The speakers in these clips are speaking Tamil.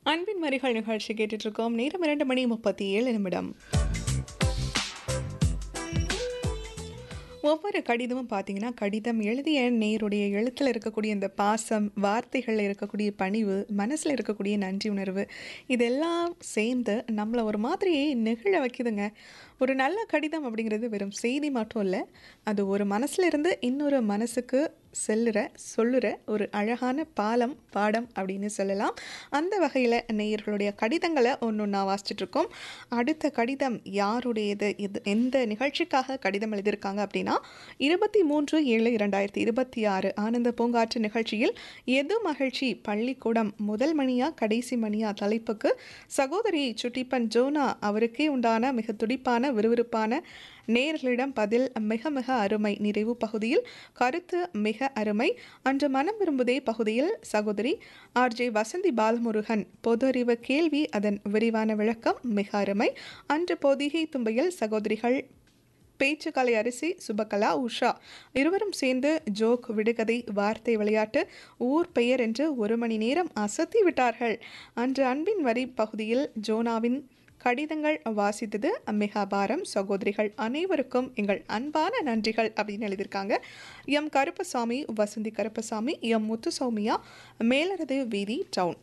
அன்பின் மறிகள் நிகழ்ச்சி கேட்டுட்டு இருக்கோம் நேரம் இரண்டு மணி முப்பத்தி ஏழு நிமிடம் ஒவ்வொரு கடிதமும் பார்த்தீங்கன்னா கடிதம் எழுதிய நேருடைய எழுத்தில் இருக்கக்கூடிய இந்த பாசம் வார்த்தைகளில் இருக்கக்கூடிய பணிவு மனசில் இருக்கக்கூடிய நன்றி உணர்வு இதெல்லாம் சேர்ந்து நம்மளை ஒரு மாதிரி நெகிழ வைக்குதுங்க ஒரு நல்ல கடிதம் அப்படிங்கிறது வெறும் செய்தி மட்டும் இல்லை அது ஒரு மனசுல இருந்து இன்னொரு மனசுக்கு செல்லுற சொல்லுற ஒரு அழகான பாலம் பாடம் அப்படின்னு சொல்லலாம் அந்த வகையில் நேயர்களுடைய கடிதங்களை ஒன்று ஒன்றா வாசிச்சுட்டு இருக்கோம் அடுத்த கடிதம் யாருடையது இது எந்த நிகழ்ச்சிக்காக கடிதம் எழுதியிருக்காங்க அப்படின்னா இருபத்தி மூன்று ஏழு இரண்டாயிரத்தி இருபத்தி ஆறு ஆனந்த பூங்காற்று நிகழ்ச்சியில் எது மகிழ்ச்சி பள்ளிக்கூடம் முதல் மணியா கடைசி மணியா தலைப்புக்கு சகோதரி சுட்டிப்பன் ஜோனா அவருக்கே உண்டான மிக துடிப்பான விறுவிறுப்பான நேர்களிடம் பதில் மிக மிக அருமை நிறைவு பகுதியில் கருத்து மிக அருமை அன்று மனம் விரும்புதே பகுதியில் சகோதரி ஆர்ஜே வசந்தி பாலமுருகன் பொது அறிவு கேள்வி அதன் விரிவான விளக்கம் மிக அருமை அன்று பொதிகை தும்பையில் சகோதரிகள் பேச்சுக்கலை அரிசி சுபகலா உஷா இருவரும் சேர்ந்து ஜோக் விடுகதை வார்த்தை விளையாட்டு ஊர் பெயர் என்று ஒரு மணி நேரம் அசத்தி விட்டார்கள் அன்று அன்பின் வரி பகுதியில் ஜோனாவின் கடிதங்கள் வாசித்தது மிக அபாரம் சகோதரிகள் அனைவருக்கும் எங்கள் அன்பான நன்றிகள் அப்படின்னு எழுதியிருக்காங்க எம் கருப்பசாமி வசந்தி கருப்பசாமி எம் முத்துசௌமியா மேலரது வீதி டவுன்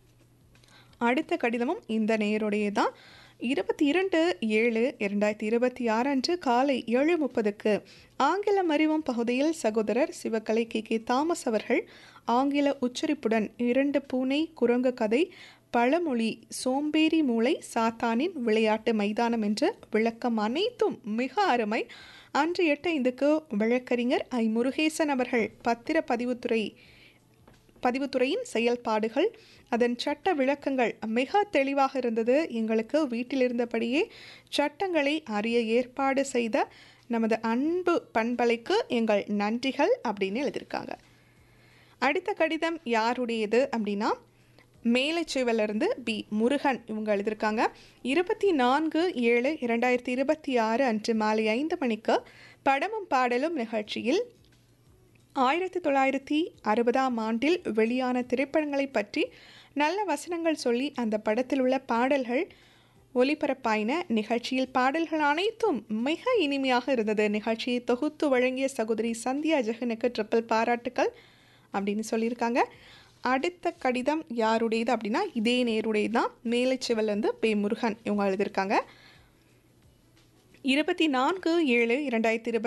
அடுத்த கடிதமும் இந்த நேருடைய தான் இருபத்தி இரண்டு ஏழு இரண்டாயிரத்தி இருபத்தி ஆறு அன்று காலை ஏழு முப்பதுக்கு ஆங்கிலம் அறிவும் பகுதியில் சகோதரர் சிவகலை கே கே தாமஸ் அவர்கள் ஆங்கில உச்சரிப்புடன் இரண்டு பூனை குரங்கு கதை பழமொழி சோம்பேறி மூளை சாத்தானின் விளையாட்டு மைதானம் என்று விளக்கம் அனைத்தும் மிக அருமை அன்று எட்டு ஐந்துக்கு வழக்கறிஞர் ஐ முருகேசன் அவர்கள் பத்திர பதிவுத்துறை பதிவுத்துறையின் செயல்பாடுகள் அதன் சட்ட விளக்கங்கள் மிக தெளிவாக இருந்தது எங்களுக்கு வீட்டில் இருந்தபடியே சட்டங்களை அறிய ஏற்பாடு செய்த நமது அன்பு பண்பலைக்கு எங்கள் நன்றிகள் அப்படின்னு எழுதியிருக்காங்க அடுத்த கடிதம் யாருடையது அப்படின்னா மேலச்சேவலிருந்து பி முருகன் இவங்க எழுதியிருக்காங்க இருபத்தி நான்கு ஏழு இரண்டாயிரத்தி இருபத்தி ஆறு அன்று மாலை ஐந்து மணிக்கு படமும் பாடலும் நிகழ்ச்சியில் ஆயிரத்தி தொள்ளாயிரத்தி அறுபதாம் ஆண்டில் வெளியான திரைப்படங்களை பற்றி நல்ல வசனங்கள் சொல்லி அந்த படத்தில் உள்ள பாடல்கள் ஒலிபரப்பாயின நிகழ்ச்சியில் பாடல்கள் அனைத்தும் மிக இனிமையாக இருந்தது நிகழ்ச்சியை தொகுத்து வழங்கிய சகோதரி சந்தியா ஜெகனுக்கு ட்ரிப்பிள் பாராட்டுக்கள் அப்படின்னு சொல்லியிருக்காங்க அடுத்த கடிதம் யாருடையது அப்படின்னா இதே நேருடையது தான் மேலச்சிவல்லேருந்து பே முருகன் இவங்க எழுதியிருக்காங்க இருபத்தி நான்கு ஏழு இரண்டாயிரத்தி இருபத்தி